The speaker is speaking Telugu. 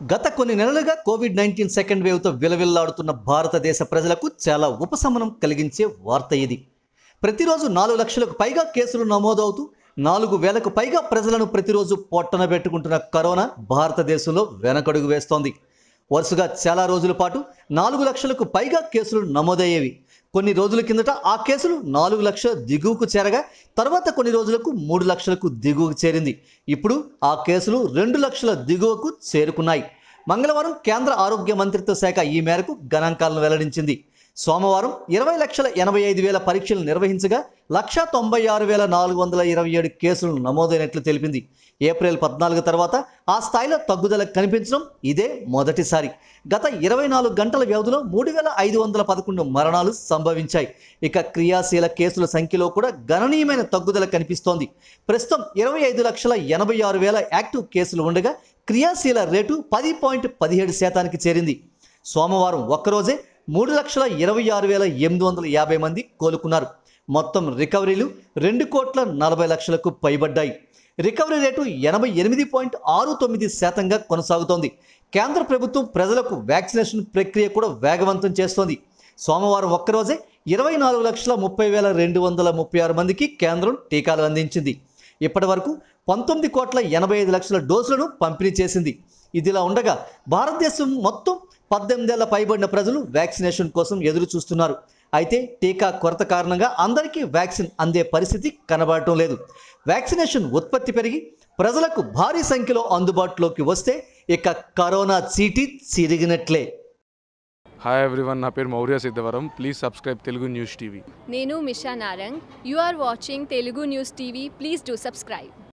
గత కొన్ని నెలలుగా కోవిడ్ నైన్టీన్ సెకండ్ వేవ్తో విలవిల్లాడుతున్న భారతదేశ ప్రజలకు చాలా ఉపశమనం కలిగించే వార్త ఇది ప్రతిరోజు నాలుగు లక్షలకు పైగా కేసులు నమోదవుతూ నాలుగు వేలకు పైగా ప్రజలను ప్రతిరోజు పొట్టన పెట్టుకుంటున్న కరోనా భారతదేశంలో వెనకడుగు వేస్తోంది వరుసగా చాలా రోజుల పాటు నాలుగు లక్షలకు పైగా కేసులు నమోదయ్యేవి కొన్ని రోజుల కిందట ఆ కేసులు నాలుగు లక్షల దిగువకు చేరగా తర్వాత కొన్ని రోజులకు మూడు లక్షలకు దిగువకు చేరింది ఇప్పుడు ఆ కేసులు రెండు లక్షల దిగువకు చేరుకున్నాయి మంగళవారం కేంద్ర ఆరోగ్య మంత్రిత్వ శాఖ ఈ మేరకు గణాంకాలను వెల్లడించింది సోమవారం ఇరవై లక్షల ఎనభై ఐదు వేల పరీక్షలు నిర్వహించగా లక్ష తొంభై ఆరు వేల నాలుగు వందల ఇరవై ఏడు కేసులు నమోదైనట్లు తెలిపింది ఏప్రిల్ పద్నాలుగు తర్వాత ఆ స్థాయిలో తగ్గుదల కనిపించడం ఇదే మొదటిసారి గత ఇరవై నాలుగు గంటల వ్యవధిలో మూడు వేల ఐదు వందల పదకొండు మరణాలు సంభవించాయి ఇక క్రియాశీల కేసుల సంఖ్యలో కూడా గణనీయమైన తగ్గుదల కనిపిస్తోంది ప్రస్తుతం ఇరవై ఐదు లక్షల ఎనభై ఆరు వేల యాక్టివ్ కేసులు ఉండగా క్రియాశీల రేటు పది పాయింట్ పదిహేడు శాతానికి చేరింది సోమవారం ఒక్కరోజే మూడు లక్షల ఇరవై ఆరు వేల ఎనిమిది వందల యాభై మంది కోలుకున్నారు మొత్తం రికవరీలు రెండు కోట్ల నలభై లక్షలకు పైబడ్డాయి రికవరీ రేటు ఎనభై ఎనిమిది పాయింట్ ఆరు తొమ్మిది శాతంగా కొనసాగుతోంది కేంద్ర ప్రభుత్వం ప్రజలకు వ్యాక్సినేషన్ ప్రక్రియ కూడా వేగవంతం చేస్తోంది సోమవారం ఒక్కరోజే ఇరవై నాలుగు లక్షల ముప్పై వేల రెండు వందల ముప్పై ఆరు మందికి కేంద్రం టీకాలు అందించింది ఇప్పటి వరకు పంతొమ్మిది కోట్ల ఎనభై ఐదు లక్షల డోసులను పంపిణీ చేసింది ఇదిలా ఉండగా భారతదేశం మొత్తం పద్దెనిమిదేళ్ల పైబడిన ప్రజలు వ్యాక్సినేషన్ కోసం ఎదురు చూస్తున్నారు అయితే టీకా కొరత కారణంగా అందరికీ వ్యాక్సిన్ అందే పరిస్థితి కనబడటం లేదు వ్యాక్సినేషన్ ఉత్పత్తి పెరిగి ప్రజలకు భారీ సంఖ్యలో అందుబాటులోకి వస్తే ఇక కరోనా చీటి చిరిగినట్లే హాయ్ ఎవ్రీవన్ నా పేరు Mourya Siddhavaram please subscribe Telugu news TV నేను Misha Narang you are watching Telugu news TV please do subscribe